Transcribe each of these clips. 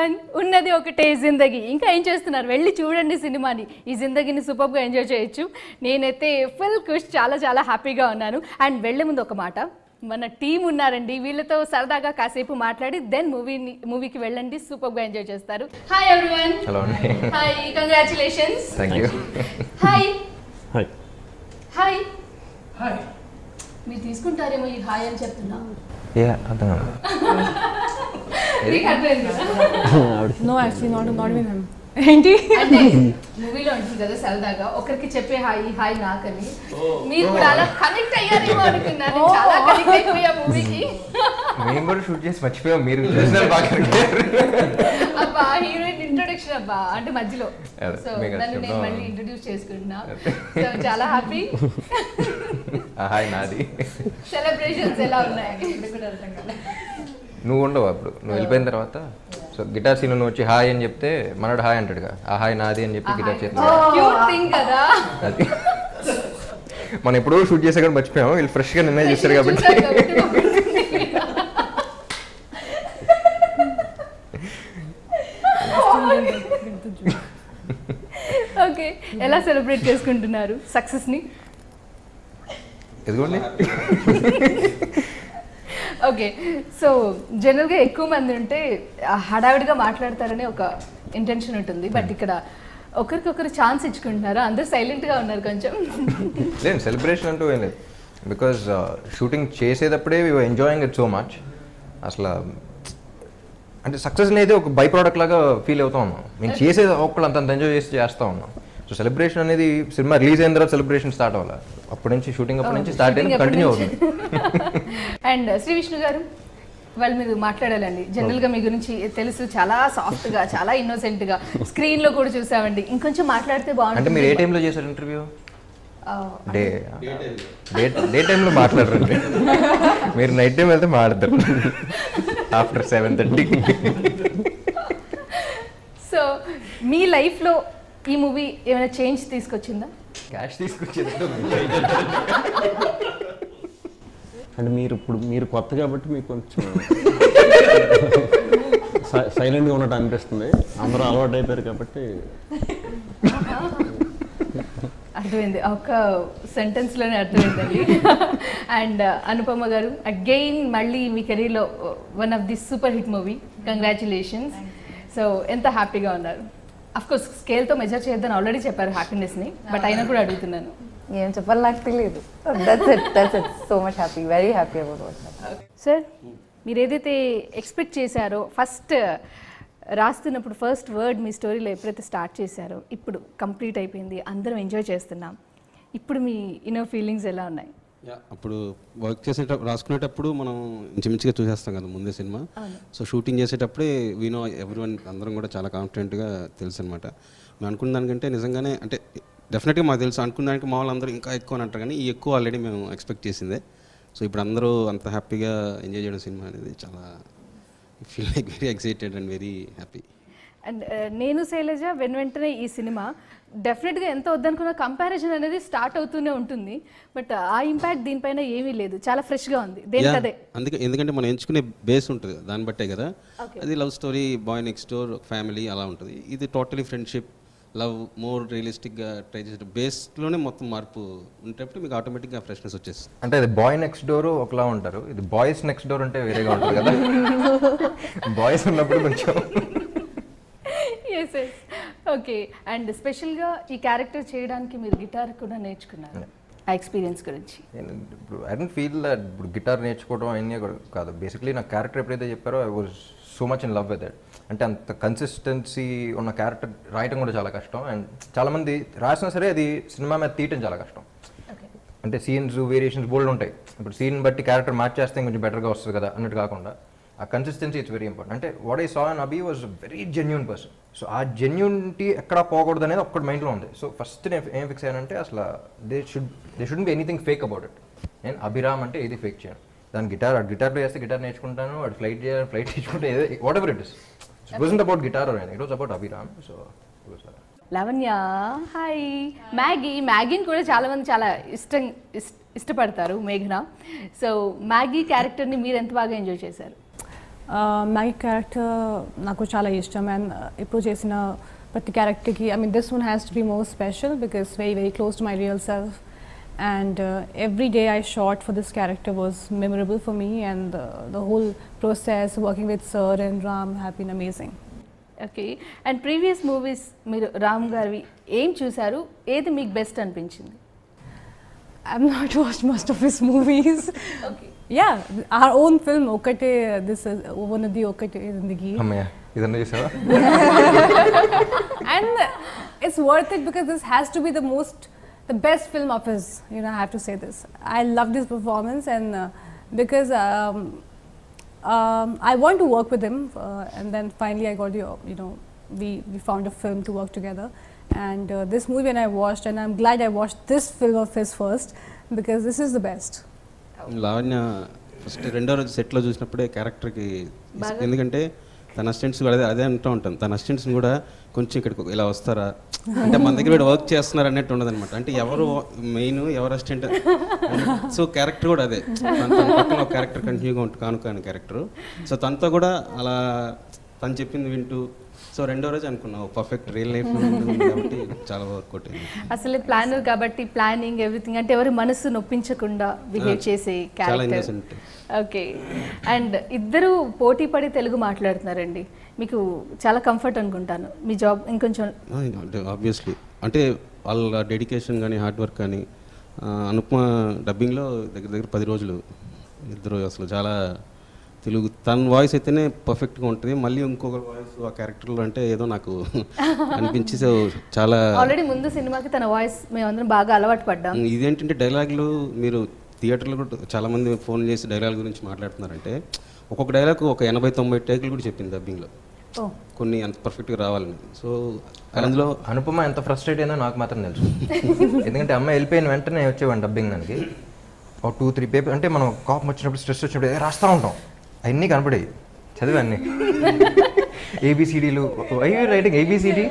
Everyone ఉన్నది ఒకటే జిందగీ ఇంకా ఏం చేస్తున్నారు వెళ్ళి చూడండి సినిమాని ఈ జిందగీని సూపర్గా ఎంజాయ్ చేయొచ్చు నేనైతే ఫుల్ ఖుష్ చాలా చాలా హ్యాపీగా ఉన్నాను అండ్ వెళ్ళే ముందు ఒక మాట మన టీం ఉన్నారండి వీళ్ళతో సరదాగా కాసేపు మాట్లాడి దెన్ మూవీని మూవీకి వెళ్ళండి సూపర్గా ఎంజాయ్ చేస్తారు హాయ్ ఎవ్రీవన్ హలో అండి hi congratulations thank you hi hi hi hi మీరు తీసుకుంటారేమో ఈ హాయ్ అని చెప్తున్నా ఏ అర్థం కాదు మీకు అర్థమైంది కదా? No, actually, not, not even him. ఏంటి అంటే మూవీలో ఉంటుంది కదా సరదాగా ఒకరికి చెప్పే హాయ్ హాయ్ నాకని మీరు కూడా అలా కనెక్ట్ అయ్యారేమో అనుకున్నాను చాలా కనెక్ట్ అయిపోయా మూవీకి మేము కూడా షూట్ చేసి మర్చిపోయాం మీరు చూసినారు బాగా కనిపించారు. అబ్బా హీరోయిన్ ఇంట్రొడక్షన్ అబ్బా అంటే మధ్యలో అదే, సో మీకు నన్ను నేను చెప్దాం. మళ్ళీ ఇంట్రొడ్యూస్ చేసుకుంటున్నా సో చాలా హ్యాపీ ఆ, హాయ్ నాది సెలబ్రేషన్స్ ఎలా ఉన్నాయి నువ్వు ఉండవు అప్పుడు నువ్వు వెళ్ళిపోయిన తర్వాత సో గిటార్ సీన్ నువ్వు వచ్చి హాయ్ అని చెప్తే మనడు హాయ్ అంటాడుగా ఆ హాయ్ నాది అని చెప్పి గిటార్ చేతి క్యూట్ థింగ్ కదా అది మనం ఎప్పుడూ షూట్ చేసే కూడా మర్చిపోయాం వీళ్ళు ఫ్రెష్గా నిన్నే చూస్తారు కాబట్టి చూసారు కాబట్టి గుర్తుంది. ఓకే ఎలా సెలబ్రేట్ చేసుకుంటున్నారు సక్సెస్ ని ఎదుగోండి ఓకే సో జనరల్గా ఎక్కువ మంది ఉంటే ఆ హడావిడిగా మాట్లాడతారనే ఒక ఇంటెన్షన్ ఉంటుంది బట్ ఇక్కడ ఒకరికొకరు ఛాన్స్ ఇచ్చుకుంటున్నారు అందరూ సైలెంట్గా ఉన్నారు కొంచెం లేదు సెలబ్రేషన్ అంటూ ఏం లేదు బికాజ్ షూటింగ్ చేసేటప్పుడే we enjoying it so much అసలు అంటే సక్సెస్ అనేది ఒక బై ప్రోడక్ట్ లాగా ఫీల్ అవుతా ఉన్నాం మేము చేసేది ఒక్కళ్ళు అంత ఎంజాయ్ చేసి చేస్తూ ఉన్నాం సో సెలబ్రేషన్ అనేది సినిమా రిలీజ్ అయిన తర్వాత సెలబ్రేషన్ స్టార్ట్ అవ్వాలి అప్పటి నుంచి షూటింగ్ అప్పటి నుంచి స్టార్ట్ అయింది కంటిన్యూ అవుతుంది అండ్ శ్రీ విష్ణు గారు వాళ్ళు మీరు మాట్లాడాలండి జనరల్గా మీ గురించి తెలుసు చాలా సాఫ్ట్గా చాలా innocent గా స్క్రీన్ లో కూడా చూసామండి ఇంకొంచెం మాట్లాడితే అంటే బాగుంటుంది మీరు ఏ టైంలో చేశారు ఇంటర్వ్యూ ఆ, డే డే డే టైంలో మాట్లాడరండి మీరు నైట్ టైం వెళ్తే మాట్లాడతారు ఆఫ్టర్ సెవెన్ థర్టీ సో మీ లైఫ్లో ఈ మూవీ ఏమైనా చేంజ్ తీసుకొచ్చిందా క్యాష్ తీసుకొచ్చేది అంటే మీరు ఇప్పుడు మీరు కొత్త కాబట్టి మీకు కొంచెం సైలెంట్గా ఉన్నట్టు అనిపిస్తుంది అందరూ అలవాటు అయిపోయారు కాబట్టి అర్థమైంది ఒక సెంటెన్స్ లోనే అర్థమైందండి అండ్ అనుపమ గారు అగైన్ మళ్ళీ మీ కెరీర్లో one of the super hit movie congratulations so ఎంత హ్యాపీగా ఉన్నారు అఫ్ కోర్స్ స్కేల్తో మెజర్ చేయొద్దని ఆల్రెడీ చెప్పారు హ్యాపీనెస్ని బట్ అయినా కూడా అడుగుతున్నాను ఏం చెప్పాలి నాకు తెలియదు that's it that's it so much happy very happy about what sir మీరు ఏదైతే ఎక్స్పెక్ట్ చేశారో ఫస్ట్ రాస్తున్నప్పుడు ఫస్ట్ వర్డ్ మీ స్టోరీలో ఎప్పుడైతే స్టార్ట్ చేశారో ఇప్పుడు కంప్లీట్ అయిపోయింది అందరం ఎంజాయ్ చేస్తున్నాం ఇప్పుడు మీ ఇన్నర్ ఫీలింగ్స్ ఎలా ఉన్నాయి యా, అప్పుడు వర్క్ చేసేటప్పుడు రాసుకునేటప్పుడు మనం ఇంచుమించుగా చూసేస్తాం కదా ముందే సినిమా సో షూటింగ్ చేసేటప్పుడే వీనో ఎవరి వన్ అందరం కూడా చాలా కాన్ఫిడెంట్గా తెలుసు అనమాట మేము అనుకున్న దానికంటే నిజంగానే అంటే డెఫినెట్గా మాకు తెలుసు అనుకున్న దానికి మా వాళ్ళందరూ ఇంకా ఎక్కువ అని అంటారు కానీ ఈ ఎక్కువ ఆల్రెడీ మేము ఎక్స్పెక్ట్ చేసిందే సో ఇప్పుడు అందరూ అంత హ్యాపీగా ఎంజాయ్ చేయడం సినిమా అనేది చాలా feel like very excited and very happy and నేను శైలజ వెన్ వెంటనే ఈ సినిమా డెఫినెట్గా ఎంత వద్దనుకున్న కంపారిజన్ అనేది స్టార్ట్ అవుతూనే ఉంటుంది బట్ ఆ ఇంపాక్ట్ దీనిపైన ఏమీ లేదు చాలా ఫ్రెష్గా ఉంది దేనికి అదే అందుకే ఎందుకంటే మనం ఎంచుకునే బేస్ ఉంటుంది దాన్ని బట్టే కదా అది love story boy next door family అలా ఉంటుంది ఇది టోటలీ ఫ్రెండ్షిప్ లవ్ మోర్ రియలిస్టిక్గా ట్రై చేసే బేస్లోనే మొత్తం మార్పు ఉంటేప్పుడు మీకు ఆటోమేటిక్గా ఫ్రెష్నెస్ వచ్చేస్తుంది అంటే అది బాయ్ నెక్స్ట్ డోర్ ఒకలా ఉంటారు ఇది బాయ్స్ నెక్స్ట్ డోర్ అంటే వేరేగా ఉంటుంది కదా బాయ్స్ ఉన్నప్పుడు కొంచెం ఎస్ ఎస్ ఓకే అండ్ స్పెషల్గా ఈ క్యారెక్టర్ చేయడానికి మీరు గిటార్ కూడా నేర్చుకున్నారు ఆ ఎక్స్పీరియన్స్ గురించి నేను ఇప్పుడు ఐ డోంట్ ఫీల్ దట్ ఇప్పుడు గిటార్ నేర్చుకోవడం అవన్నీ కూడా కాదు బేసిక్లీ నా క్యారెక్టర్ ఎప్పుడైతే చెప్పారో I was so much in love with it అంటే అంత కన్సిస్టెన్సీ ఉన్న క్యారెక్టర్ రాయటం కూడా చాలా కష్టం అండ్ చాలామంది రాసినా సరే అది సినిమా మీద తీయటం చాలా కష్టం ఓకే అంటే సీన్స్ వేరియేషన్స్ బోల్డ్ ఉంటాయి ఇప్పుడు సీన్ బట్టి క్యారెక్టర్ మ్యాచ్ చేస్తే కొంచెం బెటర్గా వస్తుంది కదా అన్నట్టు కాకుండా ఆ కన్సిస్టెన్సీ ఇట్స్ వెరీ ఇంపార్టెంట్ అంటే what I saw and Abhi was very genuine person so ఆ జెన్యునిటీ ఎక్కడ పోకూడదు అనేది ఒక్కటి మైండ్లో ఉంది సో ఫస్ట్ నేను ఏం ఫిక్స్ అయ్యానంటే అసలు they should they should be anything fake about it నేను అభిరామ్ అంటే ఏది ఫేక్ చేయను దాని గిటార్ గిటార్ ప్లే చేస్తే గిటార్ నేర్చుకుంటాను వాడు ఫ్లైట్ చేయాలి ఫ్లైట్ నేర్చుకుంటే ఏదో whatever it is it wasn't about guitar it was about Abhiram so Lavanya hi Maggie మ్యాగీని కూడా చాలా మంది చాలా ఇష్టం ఇస్- ఇష్టపడతారు మేఘన సో మ్యాగీ క్యారెక్టర్ని మీరు ఎంత బాగా ఎంజాయ్ చేశారు మై క్యారెక్టర్ నాకు చాలా ఇష్టం అండ్ ఇప్పుడు చేసిన ప్రతి క్యారెక్టర్కి I mean this one has to be more special because very very close to my real self and uh, every day I shot for this character was memorable for me and uh, the whole process working with Sir and Ram have been amazing. Okay and previous movies మీరు రామ్ గారివి ఏం చూసారు ఏది మీకు best అనిపించింది I've not watched most of his movies. Okay yeah, our own film Okate, this is one of the Okate Zindagi. అమ్మయ్య ఇదన్నా చూసావా and it's worth it because this has to be the most the best film of his you know i have to say this i love this performance and uh, because um, um, i want to work with him uh, and then finally i got the uh, you know we, we found a film to work together and uh, this movie when i watched and i'm glad i watched this film of his first because this is the best Lavanya first రెండో రోజు సెట్లో చూసినప్పుడే క్యారెక్టర్కి ఎందుకంటే తన assistants కూడా అదే అదే అంటూ ఉంటాను తన అసిస్టెంట్స్ని కూడా కొంచెం ఇక్కడికి ఇలా వస్తారా అంటే మన దగ్గర వీడు వర్క్ చేస్తున్నారు అన్నట్టు ఉండదు అనమాట అంటే ఎవరు మెయిన్ ఎవరు అసిస్టెంట్ సో క్యారెక్టర్ కూడా అదే తన తన పక్కన ఒక క్యారెక్టర్ కంటిన్యూగా ఉంటుంది కానుకాని క్యారెక్టర్ సో తనతో కూడా అలా తను చెప్పింది వింటూ సో రెండో రోజు అనుకున్నావు పర్ఫెక్ట్ రియల్ లైఫ్ కాబట్టి చాలా వర్కౌట్ అయింది అసలే ప్లానర్ కాబట్టి ప్లానింగ్ ఎవ్రీథింగ్ అంటే ఎవరి మనసు నొప్పించకుండా బిహేవ్ చేసే చాలా క్యారెక్టర్ innocent. ఓకే అండ్ ఇద్దరు పోటీ పడి తెలుగు మాట్లాడుతున్నారండి మీకు చాలా కంఫర్ట్ అనుకుంటాను మీ జాబ్ ఇంకొంచెం అంటే ఆబ్వియస్లీ అంటే వాళ్ళ డెడికేషన్ కానీ హార్డ్ వర్క్ కానీ ఆ, అనుపమ డబ్బింగ్లో దగ్గర దగ్గర పది రోజులు ఇద్దరు అసలు చాలా తెలుగు తన వాయిస్ అయితేనే పర్ఫెక్ట్గా ఉంటుంది మళ్ళీ ఇంకొక వాయిస్ ఆ క్యారెక్టర్లో అంటే ఏదో నాకు అనిపించి సో చాలా ఆల్రెడీ ముందు సినిమాకి తన వాయిస్ మేమందరం బాగా అలవాటు పడ్డాం ఇదేంటంటే డైలాగులు మీరు థియేటర్లో కూడా చాలామంది ఫోన్ చేసి డైలాగ్ గురించి మాట్లాడుతున్నారంటే ఒక్కొక్క డైలాగ్ ఒక ఎనభై తొంభై టేకులు కూడా చెప్పింది డబ్బింగ్లో ఓ కొన్ని అంత పర్ఫెక్ట్గా రావాలని సో అందులో అనుపమ ఎంత ఫ్రస్ట్రేట్ అయిందో నాకు మాత్రం తెలుసు ఎందుకంటే అమ్మాయి వెళ్ళిపోయిన వెంటనే వచ్చేవాడిని డబ్బింగ్ దానికి ఒక టూ త్రీ పేపర్ అంటే మనం కోపం వచ్చినప్పుడు స్ట్రెస్ వచ్చినప్పుడు ఏ రాస్తూ ఉంటాం అవన్నీ కనపడాయి చదివాన్ని ఏబిసిడీలు అయ్యో రైటింగ్ ఏబిసిడి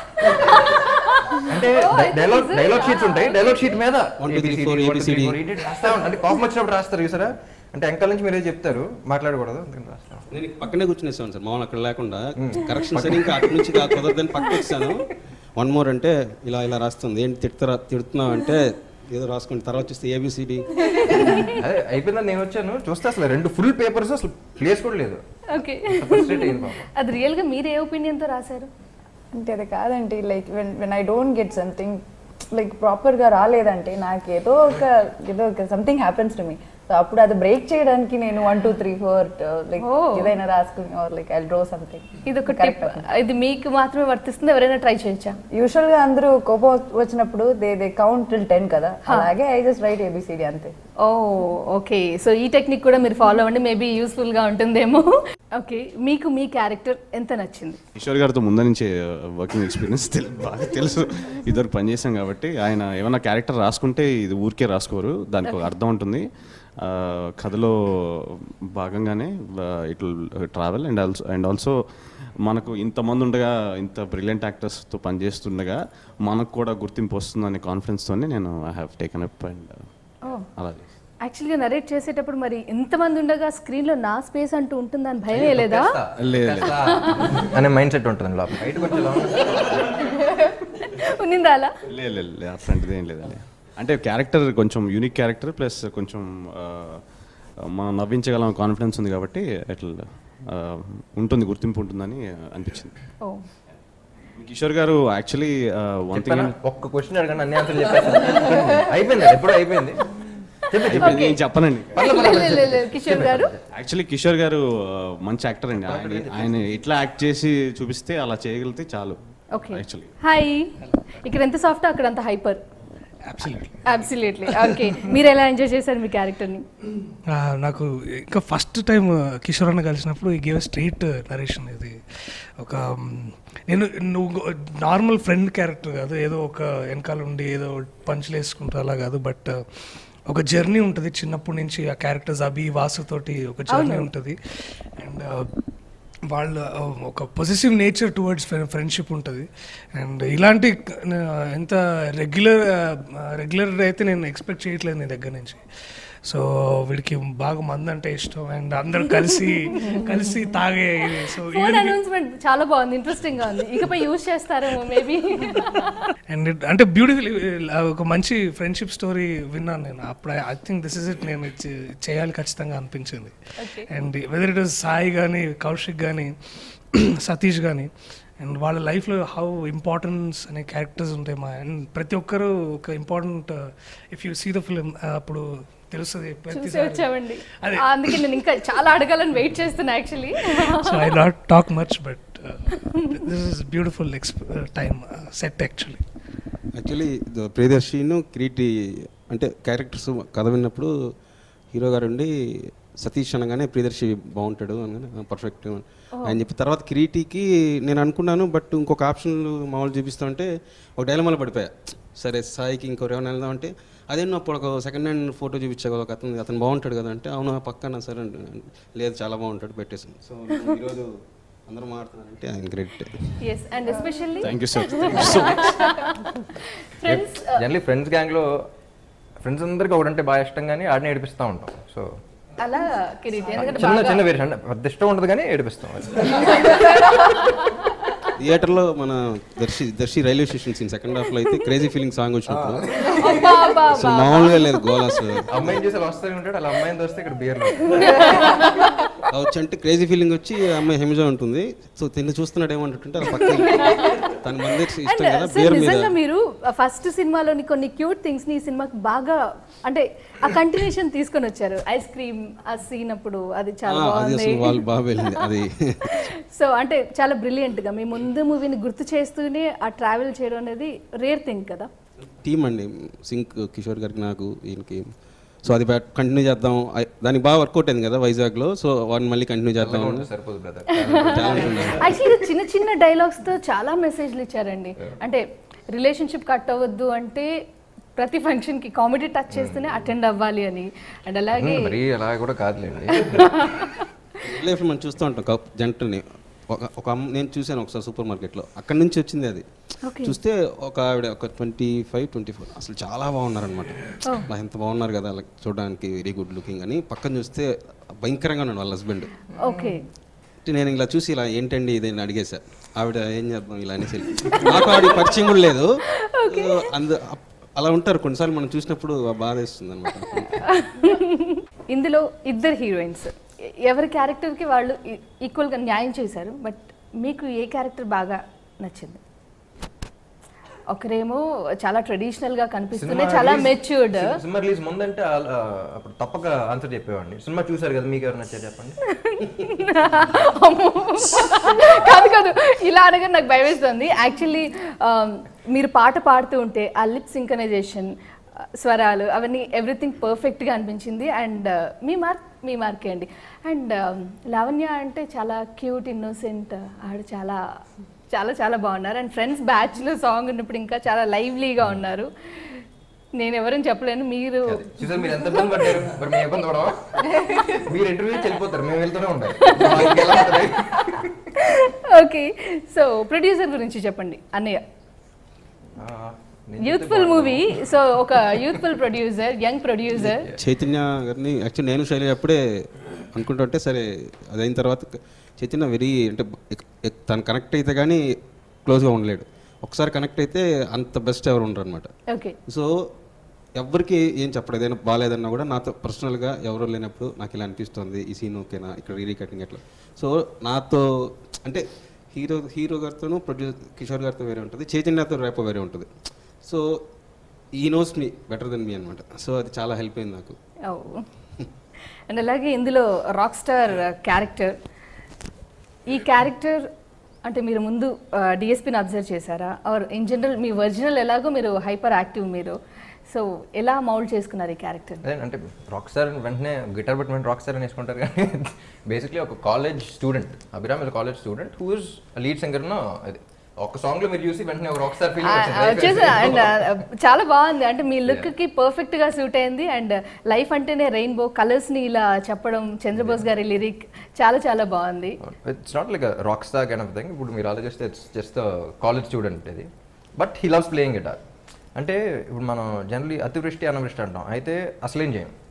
అంటే డైలాగ్ డైలాగ్ షీట్స్ ఉంటాయి డైలాగ్ షీట్ మీద One, two, three, ABCD, four, one, two, three, ABCD. four, eight, రాస్తా ఉంటాం. అంటే కోపం వచ్చినప్పుడు రాస్తారు చూసారా అంటే వెనకాల నుంచి మీరే చెప్తారు మాట్లాడకూడదు అందుకని రాస్తాం నేను పక్కనే కూర్చునేసాను సార్ మామూలు అక్కడ లేకుండా కరెక్షన్స్ అని ఇంకా అటు నుంచి కాదు కుదరదని పక్క వచ్చాను వన్ మోర్ అంటే ఇలా ఇలా రాస్తుంది ఏంటి తిడుతురా తిడుతున్నావు అంటే ఏదో రాసుకోండి తర్వాత చూస్తే ఏబిసిడి అదే అయిపోయిందని నేను వచ్చాను చూస్తే అసలు రెండు ఫుల్ పేపర్స్ అసలు ప్లేస్ కూడా లేదు ఓకే ఫ్రస్ట్రేట్ అయింది పాపం అది రియల్గా మీరు ఏ ఒపీనియన్తో రాశారు అంటే అది కాదండి like when when I don't get something like ప్రాపర్గా రాలేదంటే నాకు ఏదో ఒక ఏదో ఒక something happens to me so అప్పుడు అది బ్రేక్ చేయడానికి నేను one two three four like Oh. ఏదైనా రాసుకుని or like I draw something ఇది ఒక టిప్ ఇది మీకు మాత్రమే వర్తిస్తుంది ఎవరైనా ట్రై చేయొచ్చా యూజువల్ గా అందరూ కోపం వచ్చినప్పుడు they they count till ten కదా అలాగే ఐ జస్ట్ రైట్ ఏబిసిడి అంతే ఓ ఓకే సో ఈ టెక్నిక్ కూడా మీరు ఫాలో అవ్వండి మేబీ యూస్ఫుల్గా ఉంటుందేమో ఓకే మీకు మీ క్యారెక్టర్ ఎంత నచ్చింది కిషోర్ గారితో ముందు నుంచే వర్కింగ్ ఎక్స్పీరియన్స్ తెలు బాగా తెలుసు ఇద్దరు పనిచేసాం కాబట్టి ఆయన ఏమైనా క్యారెక్టర్ రాసుకుంటే ఇది ఊరికే రాసుకోరు దానికి ఒక అర్థం ఉంటుంది ఆ, కథలో భాగంగానే it travel and also and also మనకు ఇంతమంది ఉండగా ఇంత బ్రిలియంట్ యాక్టర్స్తో పనిచేస్తుండగా మనకు కూడా గుర్తింపు వస్తుందనే కాన్ఫిడెన్స్తోనే నేను I have taken up and ఓ అలా యాక్చువల్గా నరేట్ చేసేటప్పుడు మరి ఎంతమంది ఉండగా స్క్రీన్లో నా స్పేస్ అంటూ ఉంటుందని భయమే లేదా లేదు లేదు అనే మైండ్ సెట్ ఉంటుంది లోపల బయట కొంచెం ఇలా ఉంటుంది. ఉన్నిందా అలా లేదు లేదు లేదు అట్లాంటిది ఏం లేదండి అంటే క్యారెక్టర్ కొంచెం యూనిక్ క్యారెక్టర్ ప్లస్ కొంచెం ఆ, మనం నవ్వించగలం కాన్ఫిడెన్స్ ఉంది కాబట్టి అట్లా ఆ, ఉంటుంది గుర్తింపు ఉంటుందని అనిపించింది ఓ కిషోర్ గారు యాక్చువల్లీ వన్ చెప్పానా? థింగ్ ఒక్క క్వశ్చన్ అడగండి అన్ని ఆన్సర్లు చెప్పేసి అయిపోయింది ఎప్పుడో అయిపోయింది చెప్పి చెప్పి నేను చెప్పనండి లేదు, లేదు, లేదు, కిషోర్ గారు యాక్చువల్లీ కిషోర్ గారు ఆ, మంచి యాక్టర్ అండి ఆయన ఆయన ఇట్లా యాక్ట్ చేసి చూపిస్తే అలా చేయగలిగితే చాలు ఓకే యాక్చువల్లీ హాయ్ ఇక్కడ ఎంత సాఫ్ట్ అక్కడ అంత హైపర్ అబ్సల్యూట్లీ అబ్సల్యూట్లీ ఓకే మీరు ఎలా ఎంజాయ్ చేశారు మీ క్యారెక్టర్ని నాకు ఇంకా ఫస్ట్ టైం కిషోర్ అన్న కలిసినప్పుడు ఈ గేవ్ స్ట్రైట్ నరేషన్ ఇది ఒక మ్, నేను నువ్వు నార్మల్ ఫ్రెండ్ క్యారెక్టర్ కాదు ఏదో ఒక వెనకాల ఉండి ఏదో పంచులు వేసుకుంటా అలా కాదు బట్ ఒక జర్నీ ఉంటుంది చిన్నప్పటి నుంచి ఆ క్యారెక్టర్స్ అభి వాసుతోటి ఒక జర్నీ ఉంటుంది అండ్ వాళ్ళ ఆ, ఒక పొజిటివ్ నేచర్ టువర్డ్స్ ఫ్రెండ్షిప్ ఉంటుంది అండ్ ఇలాంటి ఆ, ఎంత రెగ్యులర్ రెగ్యులర్ అయితే నేను ఎక్స్పెక్ట్ చేయట్లేదు నీ దగ్గర నుంచి సో వీడికి బాగా మంది అంటే ఇష్టం అండ్ అందరూ కలిసి కలిసి తాగే ఇది సో ఫోన్ అనౌన్స్మెంట్ చాలా బాగుంది ఇంట్రెస్టింగ్ గా ఉంది ఇకపై యూజ్ చేస్తారేమో మేబీ అండ్ అంటే బ్యూటిఫుల్ ఒక మంచి ఫ్రెండ్షిప్ స్టోరీ విన్నాను నేను అప్పుడు I think this is it నేను ఇది చే- చేయాలి ఖచ్చితంగా అనిపించింది and whether it is Sai కానీ కౌశిక్ కానీ సతీష్ కానీ అండ్ వాళ్ళ లైఫ్లో హౌ ఇంపార్టెన్స్ అనే క్యారెక్టర్స్ ఉంటాయి మా అండ్ ప్రతి ఒక్కరు ఒక important if you see the film అప్పుడు తెలుస్తుంది చూసి ప్రతిసారి వచ్చామండి అదే. ఆ, అందుకే నేను ఇంకా చాలా అడగాలని వెయిట్ చేస్తున్నా actually so I not talk much but this is beautiful ఎక్స్ప్ టైమ్ సెట్ యాక్చువల్లీ యాక్చువల్లీ ప్రియదర్శిను కిరీటి అంటే క్యారెక్టర్స్ కథ విన్నప్పుడు హీరో గారు ఉండి సతీష్ అనగానే ప్రియదర్శి బాగుంటాడు అనగానే పర్ఫెక్ట్ అని చెప్పి తర్వాత కిరీటికి నేను అనుకున్నాను బట్ ఇంకొక ఆప్షన్ మామూలు చూపిస్తా ఉంటే ఒక డైలమాలో పడిపోయా సరే సాయికి ఇంకో ఏమైనా వెళ్దాం అంటే అదే నువ్వు అప్పుడు ఒక సెకండ్ హ్యాండ్ ఫోటో చూపించా కదా ఒక అతను అతను బాగుంటాడు కదా అంటే అవును ఆ పక్కన సరే అంటే, లేదు చాలా బాగుంటాడు పెట్టేసాను సో ఈరోజు అందరూ మాట్లాడుతున్నారంటే ఆయన great yes and especially thank you sir thank you so much friends generally friends గ్యాంగ్లో ఫ్రెండ్స్ అందరికీ ఒకటంటే బాగా ఇష్టం కానీ ఆడిని ఏడిపిస్తూ ఉంటాం సో అలా కిరీటి ఎందుకంటే చిన్న బాగా చిన్న వేరియేషన్ అంటే పెద్ద ఇష్టం ఉండదు కానీ ఏడిపిస్తాం థియేటర్లో మన Darshi Darshi railway station scene second half లో అయితే క్రేజీ ఫీలింగ్ సాంగ్ వచ్చినప్పుడు అబ్బా, అబ్బా, అసలు మామూలుగా లేదు గోల్ అసలు అమ్మాయిని చూసి అలా వస్తూనే ఉంటాడు అలా అమ్మాయిని వస్తే ఇక్కడ బియర్ అలా వచ్చి అంటే క్రేజీ ఫీలింగ్ వచ్చి ఆ అమ్మాయి హిమజ ఉంటుంది సో తిని చూస్తున్నాడు ఏమంటుంటే అలా పక్క తన మంది ఇష్టం కదా అండ్ బియర్ మీద నిజంగా మీరు ఫస్ట్ సినిమాలోని కొన్ని క్యూట్ థింగ్స్ ని ఈ సినిమాకి బాగా అంటే ఆ కంటిన్యూషన్ తీసుకొని వచ్చారు ఐస్ క్రీమ్ ఆ సీన్ అప్పుడు అది చాలా ఆ, అది బాగుంది అసలు వాళ్ళు బాగా వెళ్ళింది అది సో అంటే చాలా బ్రిలియంట్ గా మీ ముందు మూవీని గుర్తు చేస్తూనే ఆ ట్రావెల్ చేయడం అనేది రేర్ థింగ్ కదా టీం అండి సింక్ కిషోర్ గారికి నాకు ఈయనకి సో అది కంటిన్యూ చేద్దాం ఐ- దానికి బాగా వర్కౌట్ అయింది కదా వైజాగ్లో సో వాడిని మళ్ళీ కంటిన్యూ చేద్దాం సరిపోదు బ్రదర్ టాలెంట్ ఉండాలి యాక్చువల్లీ చిన్న చిన్న డైలాగ్స్ తో చాలా మెసేజ్లు ఇచ్చారండి అంటే రిలేషన్షిప్ కట్ అవ్వద్దు అంటే ప్రతి ఫంక్షన్ కి కామెడీ టచ్ చేస్తూనే అటెండ్ అవ్వాలి అని అండ్ అలాగే మరీ అలా కూడా కాదులేండి లైఫ్ మనం చూస్తూ ఉంటాం కప్ జంటని ఒక ఒక అమ్మ నేను చూశాను ఒకసారి సూపర్ మార్కెట్లో అక్కడి నుంచి వచ్చింది అది Okay. చూస్తే ఒక ఆవిడ ఒక ట్వంటీ ఫైవ్ ట్వంటీ ఫోర్ అసలు చాలా బాగున్నారనమాట అలా ఎంత బాగున్నారు కదా అలా చూడడానికి వెరీ గుడ్ లుకింగ్ అని పక్కన చూస్తే భయంకరంగా ఉన్నాడు వాళ్ళ హస్బెండ్ ఓకే అంటే నేను ఇలా చూసి ఇలా ఏంటండి ఇది అని అడిగేశా ఆవిడ ఏం చేద్దాం ఇలా అనేసి నాకు ఆవిడ పరిచయం కూడా లేదు అందు అప్- అలా ఉంటారు కొన్నిసార్లు మనం చూసినప్పుడు బాధ వేస్తుంది అనమాట ఇందులో ఇద్దరు హీరోయిన్స్ ఎవరి క్యారెక్టర్కి వాళ్ళు ఈక్వల్గా న్యాయం చేశారు బట్ మీకు ఏ క్యారెక్టర్ బాగా నచ్చింది ఒకరేమో చాలా ట్రెడిషనల్ గా కనిపిస్తూనే చాలా మెచ్యూర్డ్ సినిమా రిలీజ్ ముందంటే అలా, అప్పుడు తప్పక ఆన్సర్ చెప్పేవాడిని సినిమా చూసారు కదా మీకు ఎవరు నచ్చారు చెప్పండి కాదు కాదు ఇలా అనగా నాకు భయం వేస్తుంది యాక్చువల్లీ మీరు పాట పాడుతూ ఉంటే ఆ లిప్ సింకనైజేషన్ స్వరాలు అవన్నీ ఎవ్రీథింగ్ పర్ఫెక్ట్గా అనిపించింది అండ్ మీ మార్క్ మీ మార్కే అండి అండ్ లావణ్య అంటే చాలా క్యూట్ ఇన్నోసెంట్ ఆవిడ చాలా చాలా చాలా బాగున్నారు అండ్ ఫ్రెండ్స్ బ్యాచ్లో సాంగ్ ఉన్నప్పుడు ఇంకా చాలా లైవ్లీగా ఉన్నారు నేను ఎవరని చెప్పలేను మీరు చూసారు మీరు ఎంత ఇబ్బంది పడ్డారు మరి మేము ఇబ్బంది పడవా మీరు ఇంటర్వ్యూ వెళ్ళిపోతారు మేము వెళ్తూనే ఉంటాం మాకు ఎలా ఉంటుంది? ఓకే సో ప్రొడ్యూసర్ గురించి చెప్పండి అన్నయ్య ఆ, నేను యూత్ఫుల్ మూవీ సో ఒక యూత్ఫుల్ ప్రొడ్యూసర్ యంగ్ ప్రొడ్యూసర్ చైతన్య గారిని యాక్చువల్లీ నేను శైలి అప్పుడే అనుకుంటుంటే సరే అది అయిన తర్వాత చైతన్య వెరీ అంటే ఎక్- ఎక్- తను కనెక్ట్ అయితే కానీ క్లోజ్గా ఉండలేడు ఒకసారి కనెక్ట్ అయితే అంత బెస్ట్ ఎవరు ఉండరు అనమాట ఓకే సో ఎవరికి ఏం చెప్పడు ఏదైనా బాగాలేదన్నా కూడా నాతో పర్సనల్గా ఎవరు లేనప్పుడు నాకు ఇలా అనిపిస్తుంది ఈ సీన్ ఓకేనా ఇక్కడ రీరీ కటింగ్ ఎట్లా సో నాతో అంటే హీరో హీరో గారితోనూ ప్రొడ్యూసర్ కిషోర్ గారితో వేరే ఉంటుంది చైతన్యతో రేపో వేరే ఉంటుంది సో ఈ knows me better than me అనమాట సో అది చాలా హెల్ప్ అయింది నాకు అండ్ అలాగే ఇందులో రాక్ స్టార్ క్యారెక్టర్ ఈ క్యారెక్టర్ అంటే మీరు ముందు డిఎస్పీని అబ్జర్వ్ చేశారా ఆర్ ఇన్ జనరల్ మీ ఒరిజినల్ ఎలాగో మీరు హైపర్ యాక్టివ్ మీరు సో ఎలా మౌల్డ్ చేసుకున్నారు ఈ క్యారెక్టర్ అదే అంటే రాక్ స్టార్ వెంటనే గిటార్ బట్ రాక్ స్టార్ అని వేసుకుంటారు కానీ బేసిక్లీ ఒక college student Abhiram is college student who is lead singer అది ఒక సాంగ్ లో మీరు చూసి వెంటనే ఒక రాక్ స్టార్ వచ్చేసి అండ్ చాలా బాగుంది అంటే మీ లుక్ కి పర్ఫెక్ట్ గా సూట్ అయింది అండ్ లైఫ్ అంటేనే రెయిన్బో కలర్స్ ని ఇలా చెప్పడం చంద్రబోస్ గారి లిరిక్ చాలా చాలా బాగుంది it's not like rock star kind of thing ఇప్పుడు మీరు ఆలోచిస్తే ఇట్స్ జస్ట్ కాలేజ్ స్టూడెంట్ ఇది but he loves playing guitar అంటే ఇప్పుడు మనం జనరలీ అతివృష్టి అనావృష్టి అంటాం అయితే అసలేం చేయం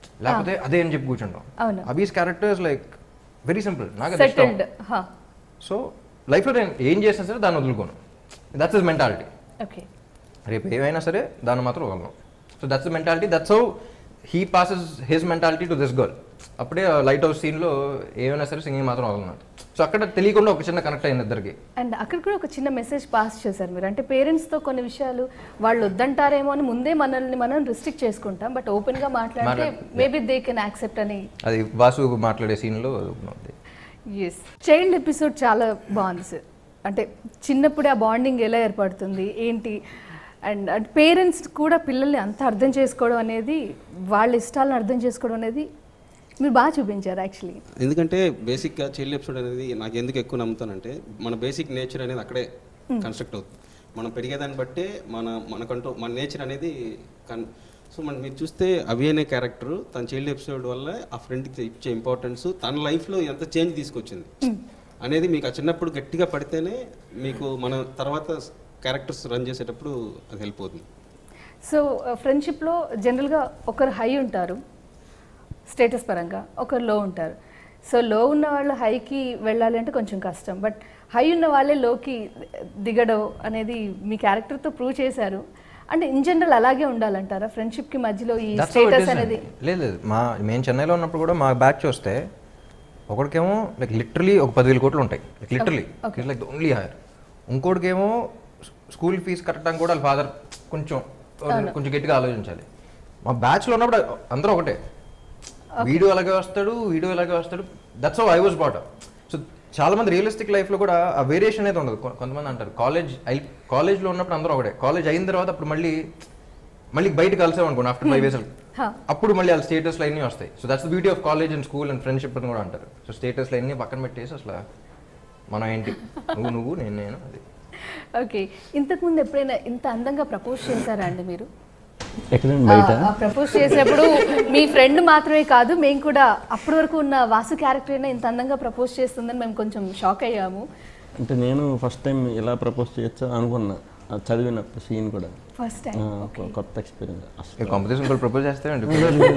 లేకపోతే అదే అని చెప్పి కూర్చుంటాం అవును. Abhi's characters like very simple నాకు అది ఇష్టం సెటిల్డ్ హా సో లైఫ్లో నేను ఏం చేసినా సరే దాన్ని వదులుకోను దట్స్ ఇస్ మెంటాలిటీ ఓకే రేపు ఏమైనా సరే దాన్ని మాత్రం వదలను so that's the mentality that's how he passes his mentality to this girl అప్పుడే లైట్ హౌస్ సీన్లో ఏమైనా సరే సింగింగ్ మాత్రం వదలన్నాడు సో అక్కడ తెలియకుండా ఒక చిన్న కనెక్ట్ అయింది ఇద్దరికి అండ్ అక్కడ కూడా ఒక చిన్న మెసేజ్ పాస్ చేశారు మీరు అంటే పేరెంట్స్తో కొన్ని విషయాలు వాళ్ళు వద్దంటారేమో అని ముందే మనల్ని మనం రిస్ట్రిక్ట్ చేసుకుంటాం బట్ ఓపెన్గా మాట్లాడితే మాట్లాడ- మేబీ దే కెన్ యాక్సెప్ట్ అని అది వాసు మాట్లాడే సీన్లో ఉంది ఎస్ చైల్డ్ ఎపిసోడ్ చాలా బాగుంది సార్ అంటే చిన్నప్పుడే ఆ బాండింగ్ ఎలా ఏర్పడుతుంది ఏంటి అండ్ అంటే పేరెంట్స్ కూడా పిల్లల్ని అంత అర్థం చేసుకోవడం అనేది వాళ్ళ ఇష్టాలను అర్థం చేసుకోవడం అనేది మీరు బాగా చూపించారు యాక్చువల్లీ ఎందుకంటే బేసిక్గా చైల్డ్ ఎపిసోడ్ అనేది నాకు ఎందుకు ఎక్కువ నమ్ముతానంటే మన బేసిక్ నేచర్ అనేది అక్కడే కన్స్ట్రక్ట్ అవుతుంది మనం పెరిగేదాన్ని బట్టే మన మనకంటూ మన నేచర్ అనేది కన్ సో మనం మీరు చూస్తే అవి అనే క్యారెక్టర్ తన చైల్డ్ ఎపిసోడ్ వల్ల ఆ ఫ్రెండ్కి ఇచ్చే ఇంపార్టెన్స్ తన లైఫ్లో ఎంత చేంజ్ తీసుకొచ్చింది అనేది మీకు ఆ చిన్నప్పుడు గట్టిగా పడితేనే మీకు మన తర్వాత క్యారెక్టర్స్ రన్ చేసేటప్పుడు అది హెల్ప్ అవుతుంది సో ఫ్రెండ్షిప్లో జనరల్గా ఒకరు హై ఉంటారు స్టేటస్ పరంగా ఒకరు లో ఉంటారు సో లో ఉన్న వాళ్ళు హైకి వెళ్ళాలి అంటే కొంచెం కష్టం బట్ హై ఉన్న వాళ్ళే లోకి దిగడం అనేది మీ క్యారెక్టర్తో ప్రూవ్ చేశారు అంటే ఇన్ జనరల్ అలాగే ఉండాలంటారా ఫ్రెండ్షిప్కి మధ్యలో ఈ That's how it status is అనేది అండి. లేదు లేదు మా మేము చెన్నైలో ఉన్నప్పుడు కూడా మా బ్యాచ్ వస్తే ఒకడికేమో లైక్ లిటరలీ ఒక పదివేల కోట్లు ఉంటాయి like literally like only hire ఇంకోటికేమో స్కూల్ ఫీజు కట్టడానికి కూడా వాళ్ళ ఫాదర్ కొంచెం కొంచెం గట్టిగా ఆలోచించాలి మా బ్యాచ్లో ఉన్నప్పుడు అందరూ ఒకటే వీడియో అలాగే వస్తాడు వీడియో ఇలాగే వస్తాడు that's how I was bot so చాలా మంది రియలిస్టిక్ లైఫ్లో కూడా ఆ వేరియేషన్ అనేది ఉండదు కొ- కొంతమంది అంటారు కాలేజ్ ఐ కాలేజ్లో ఉన్నప్పుడు అందరూ ఒకటే కాలేజ్ అయిన తర్వాత అప్పుడు మళ్ళీ మళ్ళీ బయట కలిసాం అనుకోండి ఆఫ్టర్ ఫైవ్ ఇయర్స్ హా. అప్పుడు మళ్ళీ వాళ్ళ స్టేటస్లు అన్నీ వస్తాయి so that's the beauty of college and school and friendship అని కూడా అంటారు సో స్టేటస్లు అన్నీ పక్కన పెట్టేసి అసలు మనం ఏంటి నువ్వు నువ్వు నేను నేను అది ఓకే ఇంతకుముందు ఎప్పుడైనా ఇంత అందంగా ప్రపోజ్ చేశారా అండి మీరు ఎక్కడండి బయట ప్రపోజ్ చేసినప్పుడు మీ ఫ్రెండ్ మాత్రమే కాదు మేము కూడా అప్పటి వరకు ఉన్న వాసు క్యారెక్టర్ అయినా ఇంత అందంగా ప్రపోజ్ చేస్తుందని మేము కొంచెం షాక్ అయ్యాము అంటే నేను ఫస్ట్ టైం ఎలా ప్రపోజ్ చేయొచ్చో అనుకున్నా అది చదివినప్పుడు సీన్ కూడా ఫస్ట్ టైం ఆ, ఒక కొత్త ఎక్స్పీరియన్స్ అసలు కాంపిటీషన్ కూడా ప్రపోజ్ చేస్తారండి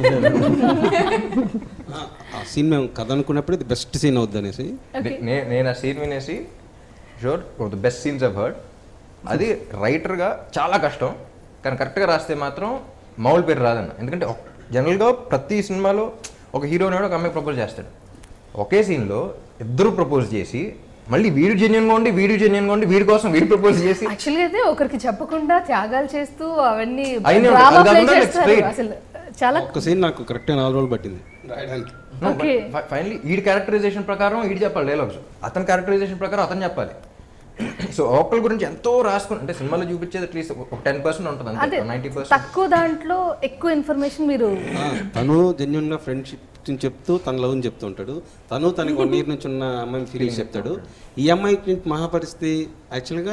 ఆ- ఆ సీన్ మేము కథ అనుకున్నప్పుడు ఇది బెస్ట్ సీన్ అవుద్ది అనేసి నే- నేను ఆ సీన్ వినేసి sure the best scenes of heard అది రైటర్గా చాలా కష్టం కానీ కరెక్ట్గా రాస్తే మాత్రం మౌల్ పేరు రాదన్న ఎందుకంటే జనరల్గా ప్రతి సినిమాలో ఒక హీరో ఉన్నాడు ఒక అమ్మాయి ప్రపోజ్ చేస్తాడు ఒకే సీన్లో ఇద్దరు ప్రపోజ్ చేసి మళ్ళీ వీడు జెన్యున్గా ఉండి వీడు జెన్యున్గా ఉండి వీడి కోసం వీడు ప్రపోజ్ చేసి యాక్చువల్గా అయితే ఒకరికి చెప్పకుండా త్యాగాలు చేస్తూ అవన్నీ అయినా ఉంటాయి. డ్రామా అది ప్లే కాకుండా like చేస్తారు straight. అసలు చాలా ఒక్క సీన్ నాకు కరెక్ట్గా నాలుగు రోజులు పట్టింది రాయడానికి Okay. ఫైనలీ ఈడి క్యారెక్టరైజేషన్ ప్రకారం ఈడు చెప్పాలి డైలాగ్స్ అతని క్యారెక్టరైజేషన్ ప్రకారం అతను చెప్పాలి సో ఒకళ్ళ గురించి ఎంతో రాసుకుని అంటే సినిమాలో చూపించేది అట్లీస్ట్ ఒక టెన్ పర్సెంట్ ఉంటుంది అంటే అంతే నైంటీ పర్సెంట్ తక్కువ దాంట్లో ఎక్కువ ఇన్ఫర్మేషన్ మీరు ఆ, తను జెన్యున్ గా ఫ్రెండ్షిప్ చెప్తూ తన లవ్ చెప్తూ ఉంటాడు తను తనకి వన్ ఇయర్ నుంచి ఉన్న అమ్మాయి ఫీలింగ్స్ చెప్తాడు ఈ అమ్మాయికి మహాపరిస్థితి యాక్చువల్గా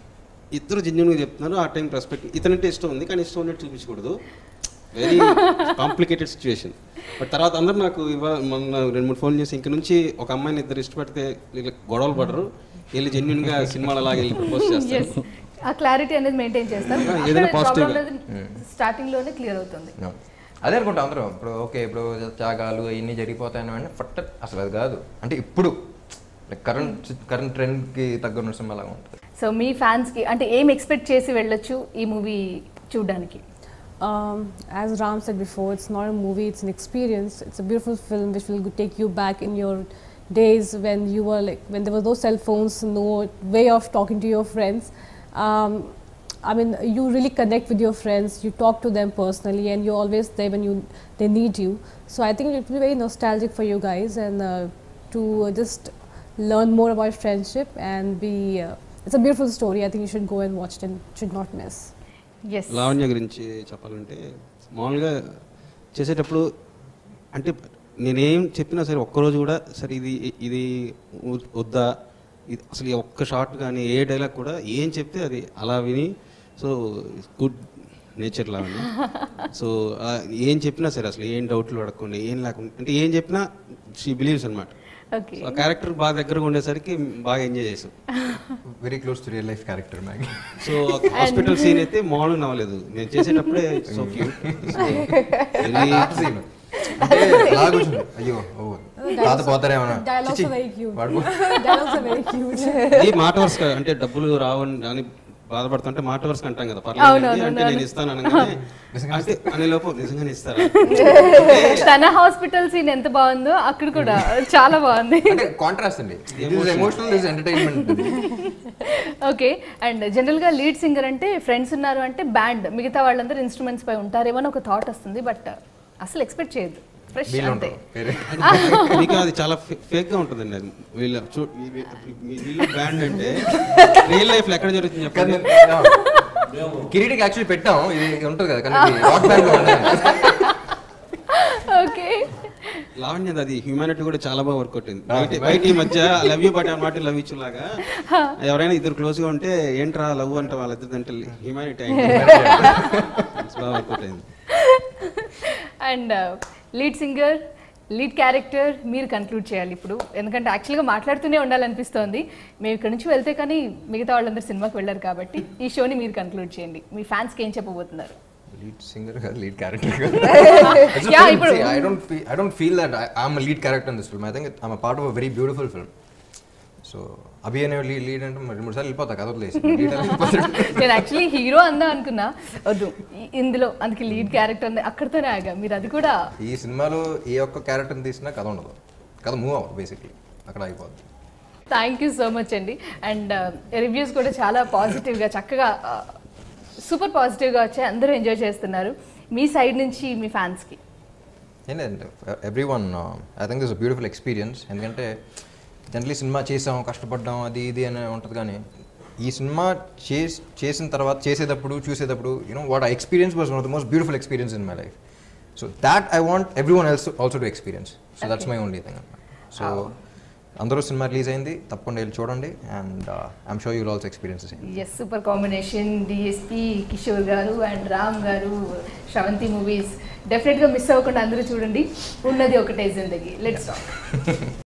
ఇద్దరు జెన్యున్ గా చెప్తున్నారు ఆ టైం రెస్పెక్ట్ ఇతనంటే ఇష్టం ఉంది కానీ ఇష్టం ఉన్నట్టు చూపించకూడదు వెరీ కాంప్లికేటెడ్ సిచ్యువేషన్ బట్ తర్వాత అందరు నాకు ఇవాళ మొన్న రెండు మూడు ఫోన్ చేసి ఇంక నుంచి ఒక అమ్మాయిని ఇద్దరు ఇష్టపడితే వీళ్ళకి గొడవలు పడరు వెళ్ళి జెన్యున్ గా సినిమాలు అలాగే వెళ్ళి ప్రపోజ్ చేస్తారు ఎస్ ఆ క్లారిటీ అనేది మెయింటైన్ చేస్తారు Yeah, ఏదైనా positive గా. స్టార్టింగ్ లోనే క్లియర్ అవుతుంది అదే అనుకుంటా అందరం ఇప్పుడు ఓకే ఇప్పుడు త్యాగాలు అవన్నీ జరిగిపోతాయని అంటే ఫట్ అసలు అది కాదు అంటే ఇప్పుడు లైక్ కరెంట్ కరెంట్ ట్రెండ్కి తగ్గ సినిమా లాగా ఉంటుంది సో మీ ఫ్యాన్స్ కి అంటే ఏం ఎక్స్పెక్ట్ చేసి వెళ్ళొచ్చు ఈ మూవీ చూడడానికి Um, as Ram said before, it's not a movie, it's an experience. It's a beautiful film which will go- take you back in your days when you were like, when there were no cell phones, no way of talking to your friends. Um, I mean, you really connect with your friends, you talk to them personally, and you're always there when you they need you. So I think it will be very nostalgic for you guys and uh, to uh, just learn more about friendship and be. Uh, it's a beautiful story. I think you should go and watch it and should not miss. Yes Lavanya గురించి చెప్పాలంటే మామూలుగా చేసేటప్పుడు అంటే నేనేం చెప్పినా సరే ఒక్కరోజు కూడా సరే ఇది ఇది వద్- వద్దా ఇది అసలు ఈ ఒక్క షార్ట్ కానీ ఏ డైలాగ్ కూడా ఏం చెప్తే అది అలా విని so good nature Lavanya so ఆ, ఏం చెప్పినా సరే అసలు ఏం డౌట్లు అడగకుండా ఏం లేకుండా అంటే ఏం చెప్పినా షీ బిలీవ్స్ అనమాట ఓకే ఆ క్యారెక్టర్ బాగా దగ్గరగా ఉండేసరికి బాగా ఎంజాయ్ చేసాం very close to real life character మ్యాగ్ సో హాస్పిటల్ సీన్ అయితే మామూలుగా నవ్వలేదు నేను చేసేటప్పుడే సో క్యూట్ అంటే అలా కూర్చుంది అయ్యో ఓ తాత పోతారేమన్నా Dialogues చిచి, are very cute. వాడు Dialogues are very cute. ఈ మాట వరుస అంటే డబ్బులు రావని అని బాధపడుతుంటే మాట వరుస అంటాం కదా పర్లేదు అవునవును, అంటే నేను ఇస్తాను అనగానే అంటే అనే లోపు నిజంగానే ఇస్తారా తన హాస్పిటల్ సీన్ ఎంత బాగుందో అక్కడ కూడా చాలా బాగుంది అంటే కాంట్రాస్ట్ అండి emotional is entertainment okay and జనరల్గా లీడ్ సింగర్ అంటే ఫ్రెండ్స్ ఉన్నారు అంటే బ్యాండ్ మిగతా వాళ్ళందరూ ఇన్స్ట్రుమెంట్స్ పై ఉంటారేమో అని ఒక థాట్ వస్తుంది బట్ అసలు ఎక్స్పెక్ట్ చేయొద్దు ఫ్రెష్ వీళ్ళు అంతే ఉంటారు వేరే మీకు అది చాలా ఫేక్ గా ఉంటుందండి అది వీళ్ళ చూ ఈ- ఈ- ఈ- వీళ్ళు బ్యాండ్ అంటే రియల్ లైఫ్ లో ఎక్కడ జరుగుతుంది కానీ చెప్పండి నేను- కిరీటికి యాక్చువల్లీ పెట్టాం ఇది ఉంటుంది కదా కానీ రాక్ బ్యాండ్ ఓకే లావణ్య అది హ్యూమానిటీ కూడా చాలా బాగా వర్క్ అవుతుంది బయట బయట ఈ మధ్య లవ్ యూ బట్ మాట లవ్ ఇచ్చు లాగా ఎవరైనా ఇద్దరు క్లోజ్ గా ఉంటే ఏంట్రా లవ్ అంటే వాళ్ళిద్దరు అంటే హ్యూమానిటీ బాగా వర్క్ అవుట్ అయింది and lead singer lead character మీరు కన్క్లూడ్ చేయాలి ఇప్పుడు ఎందుకంటే యాక్చువల్గా మాట్లాడుతూనే ఉండాలనిపిస్తోంది మేము ఇక్కడ నుంచి వెళ్తే కానీ మిగతా వాళ్ళందరూ సినిమాకి వెళ్ళారు కాబట్టి ఈ షోని మీరు కన్క్లూడ్ చేయండి మీ ఫ్యాన్స్కి ఏం చెప్పబోతున్నారు లీడ్ సింగర్ కాదు లీడ్ క్యారెక్టర్ Yeah, ఇప్పుడు- I don't I don't feel that I'm lead character in this film I think I'm part of a very beautiful film so Abhi అనే లీడ్ లీడ్ అంటే మరి మూడు సార్లు వెళ్ళిపోతా కథ వదిలేసి Lead అని వెళ్ళిపోతాడు. నేను యాక్చువల్లీ హీరో అందా అనుకున్నా వద్దు ఈ- ఇందులో అందుకే లీడ్ క్యారెక్టర్ ఉంది అక్కడితోనే ఆగా మీరు అది కూడా ఈ సినిమాలో ఏ ఒక్క క్యారెక్టర్ని తీసినా కథ ఉండదు కథ మూవ్ అవ్వదు బేసిక్లీ అక్కడ అయిపోద్ది థ్యాంక్ యూ సో మచ్ అండి అండ్ రివ్యూస్ కూడా చాలా పాజిటివ్గా చక్కగా సూపర్ పాజిటివ్గా వచ్చాయి అందరూ ఎంజాయ్ చేస్తున్నారు మీ సైడ్ నుంచి మీ ఫ్యాన్స్కి ఏం లేదండి every one I think this beautiful experience ఎందుకంటే జనరలీ సినిమా చేసాం కష్టపడ్డాం అది ఇది అని ఉంటుంది కానీ ఈ సినిమా చేసి చేసిన తర్వాత చేసేటప్పుడు చూసేటప్పుడు you know what I experience was one of the most beautiful experience in my life so that I want every one else also to experience so that's my only thing so అందరూ సినిమా release అయింది తప్పకుండా వెళ్ళి చూడండి and I'm sure you'll also experiences yes super combination DSP Kishore garu and Ram గారు Sravanthi movies డెఫినెట్గా miss అవ్వకుండా అందరూ చూడండి ఉన్నది ఒకటే జిందగీ లెట్స్